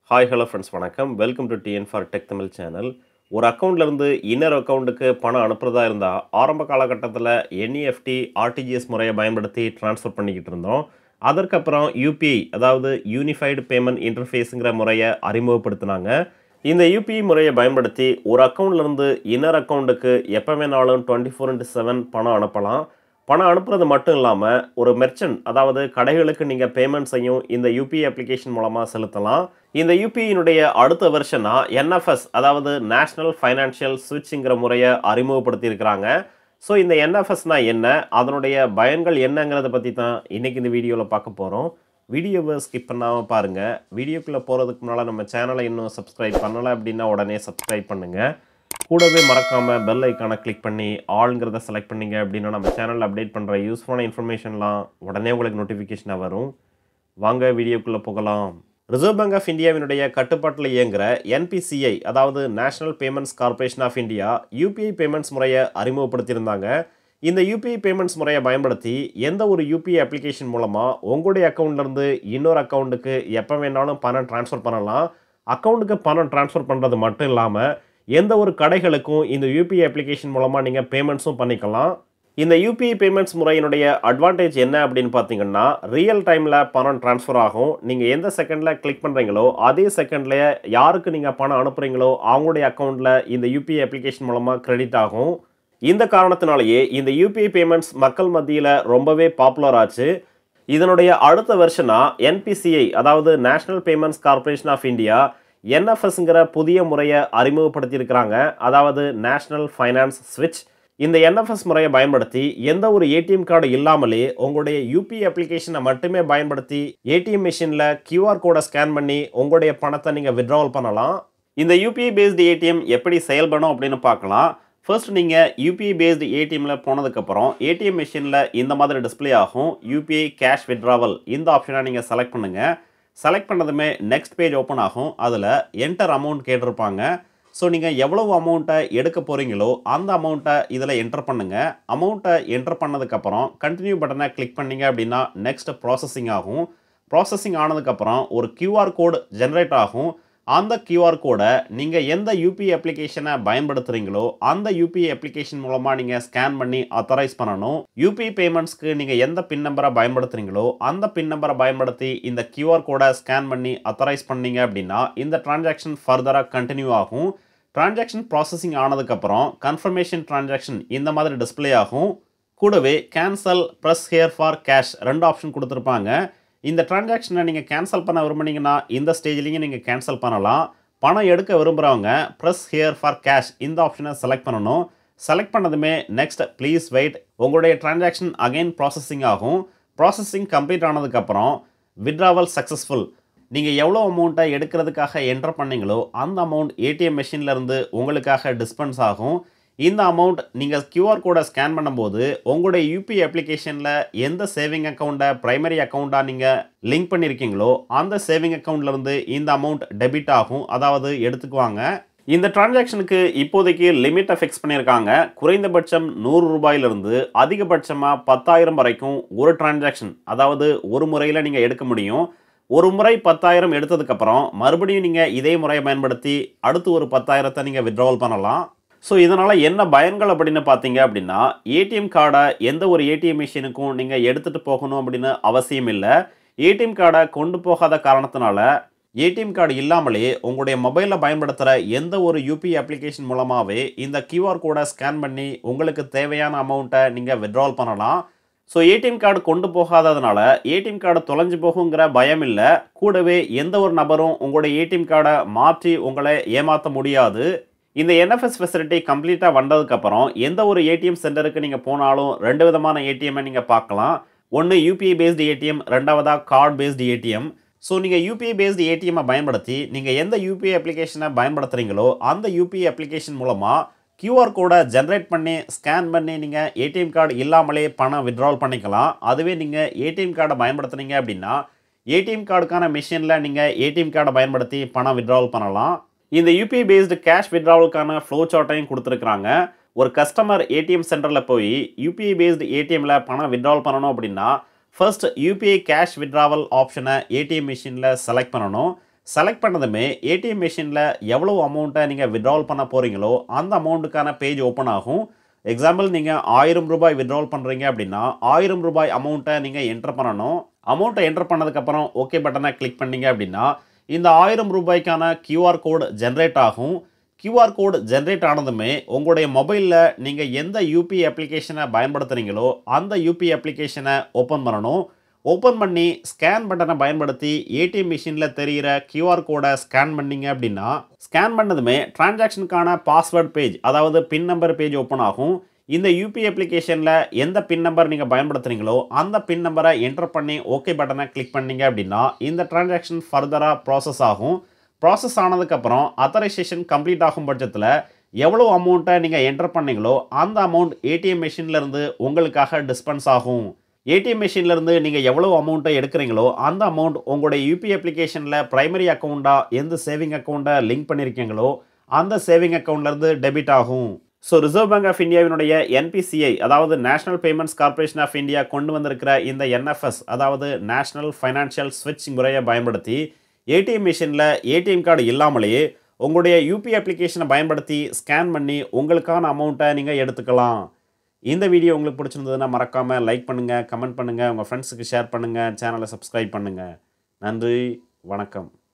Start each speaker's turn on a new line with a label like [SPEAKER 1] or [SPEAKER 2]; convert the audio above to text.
[SPEAKER 1] hi hello friends வணக்கம் welcome to TN for tech Tamil channel ஒரு அக்கௌண்ட்லேருந்து இன்னொரு அக்கௌண்ட்டுக்கு பணம் அனுப்புறதா இருந்தால் ஆரம்ப காலகட்டத்தில் என்இஎஃப்டி ஆர்டிஜிஎஸ் முறையை பயன்படுத்தி ட்ரான்ஸ்ஃபர் பண்ணிக்கிட்டு இருந்தோம் அதற்கப்புறம் யூபிஐ அதாவது யூனிஃபைடு பேமெண்ட் இன்டர்ஃபேஸுங்கிற முறையை அறிமுகப்படுத்தினாங்க இந்த யூபிஐ முறையை பயன்படுத்தி ஒரு அக்கௌண்ட்லேருந்து இன்னொரு அக்கௌண்ட்டுக்கு எப்போ வேணாலும் டுவெண்ட்டி ஃபோர் இன்ட்டு செவன் பணம் அனுப்பலாம் பணம் அனுப்புறது மட்டும் இல்லாமல் ஒரு மெர்ச்சன்ட் அதாவது கடைகளுக்கு நீங்கள் பேமெண்ட்ஸையும் இந்த யூபிஐ அப்ளிகேஷன் மூலமாக செலுத்தலாம் இந்த யூபிஐனுடைய அடுத்த வெர்ஷனாக என்எஃப்எஸ் அதாவது நேஷ்னல் ஃபைனான்ஷியல் சுவிட்சுங்கிற முறையை அறிமுகப்படுத்தியிருக்கிறாங்க ஸோ இந்த என்எஃப்எஸ்னா என்ன அதனுடைய பயன்கள் என்னங்கிறத பற்றி தான் இன்றைக்கி இந்த வீடியோவில் பார்க்க போகிறோம் வீடியோவை ஸ்கிப் பண்ணாமல் பாருங்கள் வீடியோக்குள்ளே போகிறதுக்கு முன்னால் நம்ம சேனலை இன்னும் சப்ஸ்கிரைப் பண்ணலை அப்படின்னா உடனே சப்ஸ்கிரைப் பண்ணுங்கள் கூடவே மறக்காமல் பெல் ஐக்கானை கிளிக் பண்ணி ஆளுங்கிறத செலக்ட் பண்ணீங்க அப்படின்னா நம்ம சேனலில் அப்டேட் பண்ணுற யூஸ்ஃபுல்லான இன்ஃபர்மேஷன்லாம் உடனே உங்களுக்கு நோட்டிஃபிகேஷனாக வரும் வாங்க வீடியோக்குள்ளே போகலாம் ரிசர்வ் பேங்க் ஆஃப் இந்தியாவினுடைய கட்டுப்பாட்டில் இயங்குகிற என்பிசிஐ அதாவது national payments corporation of India UPI payments முறையை அறிமுகப்படுத்தியிருந்தாங்க இந்த யூபிஐ பேமெண்ட்ஸ் முறையை பயன்படுத்தி எந்த ஒரு யூபிஐ அப்ளிகேஷன் மூலமாக உங்களுடைய அக்கௌண்ட்லேருந்து இன்னொரு அக்கௌண்ட்டுக்கு எப்போ வேணாலும் பணம் ட்ரான்ஸ்ஃபர் பண்ணலாம் அக்கௌண்ட்டுக்கு பணம் ட்ரான்ஸ்ஃபர் பண்ணுறது மட்டும் இல்லாமல் எந்த ஒரு கடைகளுக்கும் இந்த யூபிஐ அப்ளிகேஷன் மூலமாக நீங்கள் பேமெண்ட்ஸும் பண்ணிக்கலாம் இந்த யூபிஐ பேமெண்ட்ஸ் முறையினுடைய அட்வான்டேஜ் என்ன அப்படின்னு பார்த்தீங்கன்னா ரியல் டைமில் பணம் ட்ரான்ஸ்ஃபர் ஆகும் நீங்கள் எந்த செகண்டில் கிளிக் பண்ணுறீங்களோ அதே செகண்டில் யாருக்கு நீங்கள் பணம் அனுப்புகிறீங்களோ அவங்களுடைய அக்கௌண்ட்டில் இந்த யூபிஐ அப்ளிகேஷன் மூலமாக கிரெடிட் ஆகும் இந்த காரணத்தினாலேயே இந்த யூபிஐ பேமெண்ட்ஸ் மக்கள் மத்தியில் ரொம்பவே பாப்புலர் ஆச்சு இதனுடைய அடுத்த வெர்ஷனாக என்பிசிஐ அதாவது national payments corporation of India என்எஃப்எஸ்ங்கிற புதிய முறையை அறிமுகப்படுத்தியிருக்கிறாங்க அதாவது நேஷனல் ஃபைனான்ஸ் ஸ்விட்ச் இந்த என்எஃப்எஸ் முறையை பயன்படுத்தி எந்த ஒரு ஏடிஎம் கார்டு இல்லாமலே உங்களுடைய யூபிஐ அப்ளிகேஷனை மட்டுமே பயன்படுத்தி ஏடிஎம் மிஷினில் கியூஆர் கோடை ஸ்கேன் பண்ணி உங்களுடைய பணத்தை நீங்கள் வித்ட்ராவல் பண்ணலாம் இந்த யூபிஐ பேஸ்டு ஏடிஎம் எப்படி செயல்படும் அப்படின்னு பார்க்கலாம் ஃபர்ஸ்ட் நீங்கள் யூபிஐ பேஸ்டு ஏடிஎம்மில் போனதுக்கப்புறம் ஏடிஎம் மிஷினில் இந்த மாதிரி டிஸ்பிளே ஆகும் யூபிஐ கேஷ் வித்ட்ராவல் இந்த ஆப்ஷனை நீங்கள் செலக்ட் பண்ணுங்கள் செலக்ட் பண்ணதுமே நெக்ஸ்ட் பேஜ் ஓப்பன் ஆகும் அதில் என்டர் அமௌண்ட் கேட்டிருப்பாங்க ஸோ நீங்கள் எவ்வளவு அமௌண்ட்டை எடுக்க போகிறீங்களோ அந்த அமௌண்ட்டை இதில் என்டர் பண்ணுங்கள் அமௌண்ட்டை என்டர் பண்ணதுக்கப்புறம் கண்டினியூ பட்டனை கிளிக் பண்ணீங்க அப்படின்னா நெக்ஸ்ட் ப்ராசஸிங் ஆகும் ப்ராசஸிங் ஆனதுக்கப்புறம் ஒரு கியூஆர் கோடு ஜென்ரேட் ஆகும் அந்த கியூஆர் கோடை நீங்கள் எந்த யூபிஐ அப்ளிகேஷனை பயன்படுத்துகிறீங்களோ அந்த யூபிஐ அப்ளிகேஷன் மூலமாக நீங்கள் ஸ்கேன் பண்ணி அத்தரைஸ் பண்ணணும் யூபிஐ பேமெண்ட்ஸ்க்கு நீங்கள் எந்த பின் நம்பரை பயன்படுத்துகிறீங்களோ அந்த பின் நம்பரை பயன்படுத்தி இந்த கியூஆர் கோடை ஸ்கேன் பண்ணி அத்தரைஸ் பண்ணீங்க அப்படின்னா இந்த டிரான்சாக்ஷன் ஃபர்தராக கண்டினியூ ஆகும் டிரான்சாக்ஷன் ப்ராசஸிங் ஆனதுக்கப்புறம் கன்ஃபர்மேஷன் டிரான்சாக்ஷன் இந்த மாதிரி டிஸ்பிளே ஆகும் கூடவே cancel press here for cash ரெண்டு ஆப்ஷன் கொடுத்துருப்பாங்க இந்த டிரான்சாக்ஷனை நீங்கள் கேன்சல் பண்ண விரும்புனீங்கன்னா இந்த ஸ்டேஜ்லேயும் நீங்கள் கேன்சல் பண்ணலாம் பணம் எடுக்க விரும்புகிறவங்க ப்ரெஸ் ஹியர் ஃபார் கேஷ் இந்த ஆப்ஷனை செலக்ட் பண்ணணும் செலக்ட் பண்ணதுமே நெக்ஸ்ட் ப்ளீஸ் வெயிட் உங்களுடைய டிரான்சாக்ஷன் அகைன் ப்ராசஸிங் ஆகும் ப்ராசஸிங் கம்ப்ளீட் ஆனதுக்கப்புறம் வித்ராவல் சக்ஸஸ்ஃபுல் நீங்கள் எவ்வளோ அமௌண்ட்டை எடுக்கிறதுக்காக என்டர் பண்ணீங்களோ அந்த அமௌண்ட் ஏடிஎம் மிஷின்லேருந்து உங்களுக்காக டிஸ்பென்ஸ் ஆகும் இந்த அமௌண்ட் நீங்கள் கியூஆர் கோடை ஸ்கேன் பண்ணும்போது உங்களுடைய யூபிஐ அப்ளிகேஷனில் எந்த சேவிங் அக்கௌண்ட்டை ப்ரைமரி அக்கௌண்ட்டாக நீங்கள் லிங்க் பண்ணியிருக்கீங்களோ அந்த சேவிங் அக்கௌண்ட்லேருந்து இந்த அமௌண்ட் டெபிட் ஆகும் அதாவது எடுத்துக்குவாங்க இந்த டிரான்சாக்ஷனுக்கு இப்போதைக்கு லிமிட்டை ஃபிக்ஸ் பண்ணியிருக்காங்க குறைந்தபட்சம் நூறு ரூபாயிலிருந்து அதிகபட்சமாக பத்தாயிரம் வரைக்கும் ஒரு டிரான்சாக்ஷன் அதாவது ஒரு முறையில் நீங்கள் எடுக்க முடியும் ஒரு முறை பத்தாயிரம் எடுத்ததுக்கப்புறம் மறுபடியும் நீங்கள் இதே முறையை பயன்படுத்தி அடுத்து ஒரு பத்தாயிரத்தை நீங்கள் வித்ட்ராவல் பண்ணலாம் ஸோ இதனால் என்ன பயன்கள் அப்படின்னு பார்த்தீங்க அப்படின்னா ஏடிஎம் கார்டை எந்த ஒரு ஏடிஎம் மிஷினுக்கும் நீங்கள் எடுத்துகிட்டு போகணும் அப்படின்னு அவசியம் இல்லை ஏடிஎம் கார்டை கொண்டு போகாத காரணத்தினால ஏடிஎம் கார்டு இல்லாமலே உங்களுடைய மொபைலில் பயன்படுத்துகிற எந்த ஒரு யூபிஐ அப்ளிகேஷன் மூலமாகவே இந்த கியூஆர் கோடை ஸ்கேன் பண்ணி உங்களுக்கு தேவையான அமௌண்ட்டை நீங்கள் வித்ட்ராவல் பண்ணலாம் ஸோ ஏடிஎம் கார்டு கொண்டு போகாததுனால ஏடிஎம் கார்டு தொலைஞ்சு போகுங்கிற பயம் இல்லை கூடவே எந்த ஒரு நபரும் உங்களுடைய ஏடிஎம் கார்டை மாற்றி உங்களை ஏமாற்ற முடியாது இந்த என்எஃப்எஸ் ஃபெசிலிட்டி கம்ப்ளீட்டாக வந்ததுக்கப்புறம் எந்த ஒரு ஏடிஎம் சென்டருக்கு நீங்கள் போனாலும் ரெண்டு விதமான ஏடிஎம்மை நீங்கள் பார்க்கலாம் ஒன்று யூபிஐ பேஸ்டு ஏடிஎம் ரெண்டாவதாக கார்டு பேஸ்டு ஏடிஎம் ஸோ நீங்கள் யூபிஐ பேஸ்டு ஏடிஎம்மை பயன்படுத்தி நீங்கள் எந்த யூபிஐ அப்ளிகேஷனை பயன்படுத்துகிறீங்களோ அந்த யூபிஐ அப்ளிகேஷன் மூலமாக கியூஆர் கோடை ஜென்ரேட் பண்ணி ஸ்கேன் பண்ணி நீங்கள் ஏடிஎம் கார்டு இல்லாமலே பணம் வித்ட்ராவல் பண்ணிக்கலாம் அதுவே நீங்கள் ஏடிஎம் கார்டை பயன்படுத்துனீங்க அப்படின்னா ஏடிஎம் கார்டுக்கான மிஷினில் நீங்கள் ஏடிஎம் கார்டை பயன்படுத்தி பணம் வித்ட்ராவல் பண்ணலாம் இந்த யூபிஐ பேஸ்டு கேஷ் வித்ட்ராவலுக்கான ஃப்ளோ சார்ட்டையும் கொடுத்துருக்குறாங்க ஒரு கஸ்டமர் ஏடிஎம் சென்டரில் போய் யூபிஐ பேஸ்டு ஏடிஎம்மில் பணம் வித்ட்ராவல் பண்ணணும் அப்படின்னா ஃபர்ஸ்ட் யூபிஐ கேஷ் வித்ட்ராவல் ஆப்ஷனை ஏடிஎம் மிஷினில் செலக்ட் பண்ணணும் செலக்ட் பண்ணதுமே ஏடிஎம் மிஷினில் எவ்வளோ அமௌண்ட்டை நீங்கள் விட்ரால் பண்ண போகிறீங்களோ அந்த அமௌண்ட்டுக்கான பேஜ் ஓப்பன் ஆகும் எக்ஸாம்பிள் நீங்கள் ஆயிரம் ரூபாய் விட்ரால் பண்ணுறீங்க அப்படின்னா ஆயிரம் ரூபாய் அமௌண்ட்டை நீங்கள் என்டர் பண்ணணும் அமௌண்ட்டை என்டர் பண்ணதுக்கப்புறம் ஓகே பட்டனை கிளிக் பண்ணீங்க அப்படின்னா இந்த ஆயிரம் ரூபாய்க்கான கியூஆர் கோடு ஜென்ரேட் ஆகும் கியூஆர் கோடு ஜென்ரேட் ஆனதுமே உங்களுடைய மொபைலில் நீங்கள் எந்த யூபிஐ அப்ளிகேஷனை பயன்படுத்துகிறீங்களோ அந்த யூபிஐ அப்ளிகேஷனை ஓப்பன் பண்ணணும் ஓப்பன் பண்ணி ஸ்கேன் பட்டனை பயன்படுத்தி ஏடிஎம் மிஷினில் தெரிகிற கியூஆர் கோடை ஸ்கேன் பண்ணீங்க அப்படின்னா ஸ்கேன் பண்ணதுமே டிரான்சாக்ஷனுக்கான பாஸ்வேர்ட் பேஜ் அதாவது பின் நம்பர் பேஜ் ஓப்பன் ஆகும் இந்த யூபிஐ அப்ளிகேஷனில் எந்த பின் நம்பர் நீங்கள் பயன்படுத்துகிறீங்களோ அந்த பின் நம்பரை என்டர் பண்ணி ஓகே பட்டனை கிளிக் பண்ணீங்க அப்படின்னா இந்த டிரான்சாக்ஷன் ஃபர்தராக ப்ராசஸ் ஆகும் ப்ராசஸ் ஆனதுக்கப்புறம் அத்தரைசேஷன் கம்ப்ளீட் ஆகும் பட்சத்தில் எவ்வளோ அமௌண்ட்டை நீங்கள் என்டர் பண்ணீங்களோ அந்த அமௌண்ட் ஏடிஎம் மிஷின்லேருந்து உங்களுக்காக டிஸ்பென்ஸ் ஆகும் ஏடிஎம் மிஷின்லேருந்து நீங்கள் எவ்வளோ அமௌண்ட்டை எடுக்கிறீங்களோ அந்த அமௌண்ட் உங்களுடைய யூபிஐ அப்ளிகேஷனில் ப்ரைமரி அக்கௌண்ட்டாக எந்த சேவிங் அக்கௌண்ட்டை லிங்க் பண்ணியிருக்கீங்களோ அந்த சேவிங் அக்கௌண்ட்லேருந்து டெபிட் ஆகும் ஸோ ரிசர்வ் பேங்க் ஆஃப் இந்தியாவினுடைய என்பிசிஐ அதாவது national payments corporation of India கொண்டு வந்திருக்கிற இந்த என்எஃப்எஸ் அதாவது நேஷனல் ஃபைனான்ஷியல் ஸ்விட்ச் முறையை பயன்படுத்தி ஏடிஎம் மிஷினில் ஏடிஎம் கார்டு இல்லாமலேயே உங்களுடைய யூபிஐ அப்ளிகேஷனை பயன்படுத்தி ஸ்கேன் பண்ணி உங்களுக்கான அமௌண்ட்டை நீங்கள் எடுத்துக்கலாம் இந்த வீடியோ உங்களுக்கு பிடிச்சிருந்ததுன்னா மறக்காமல் லைக் பண்ணுங்கள் கமெண்ட் பண்ணுங்கள் உங்கள் ஃப்ரெண்ட்ஸுக்கு ஷேர் பண்ணுங்கள் சேனலை சப்ஸ்கிரைப் பண்ணுங்கள் நன்றி வணக்கம்